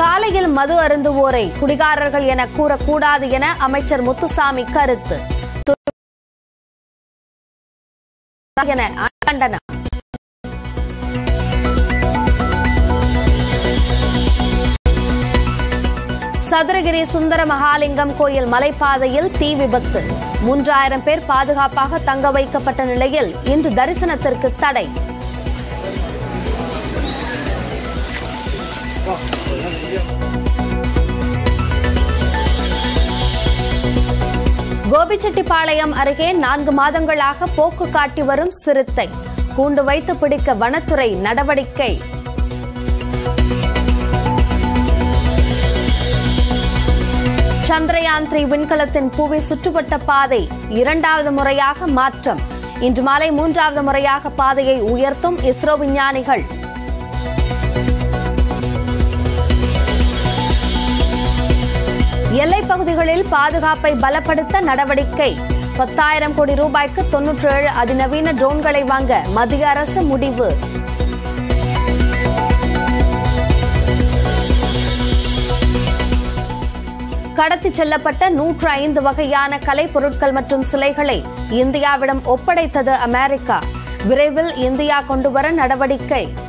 காலையில் மது அருந்துவோரை குடிகாரர்கள் என கூறக்கூடாது என அமைச்சர் முத்துசாமி கருத்து என கண்டனம் சதுரகிரி சுந்தர மகாலிங்கம் கோயில் மலைப்பாதையில் தீ விபத்து மூன்றாயிரம் பேர் பாதுகாப்பாக தங்க வைக்கப்பட்ட நிலையில் இன்று தரிசனத்திற்கு தடை கோபிச்செட்டிப்பாளையம் அருகே நான்கு மாதங்களாக போக்கு காட்டி வரும் சிறுத்தை கூண்டு வைத்து பிடிக்க வனத்துறை நடவடிக்கை சந்திரயான் த்ரீ விண்கலத்தின் புவி சுற்றுவட்ட பாதை இரண்டாவது முறையாக மாற்றம் இன்று மாலை மூன்றாவது முறையாக பாதையை உயர்த்தும் இஸ்ரோ விஞ்ஞானிகள் எல்லைப் பகுதிகளில் பாதுகாப்பை பலப்படுத்த நடவடிக்கை பத்தாயிரம் கோடி ரூபாய்க்கு தொன்னூற்றி ஏழு அதிநவீன ட்ரோன்களை வாங்க மத்திய அரசு முடிவு கடத்திச் செல்லப்பட்ட நூற்று ஐந்து வகையான கலைப் பொருட்கள் மற்றும் சிலைகளை இந்தியாவிடம் ஒப்படைத்தது அமெரிக்கா விரைவில் இந்தியா கொண்டுவர நடவடிக்கை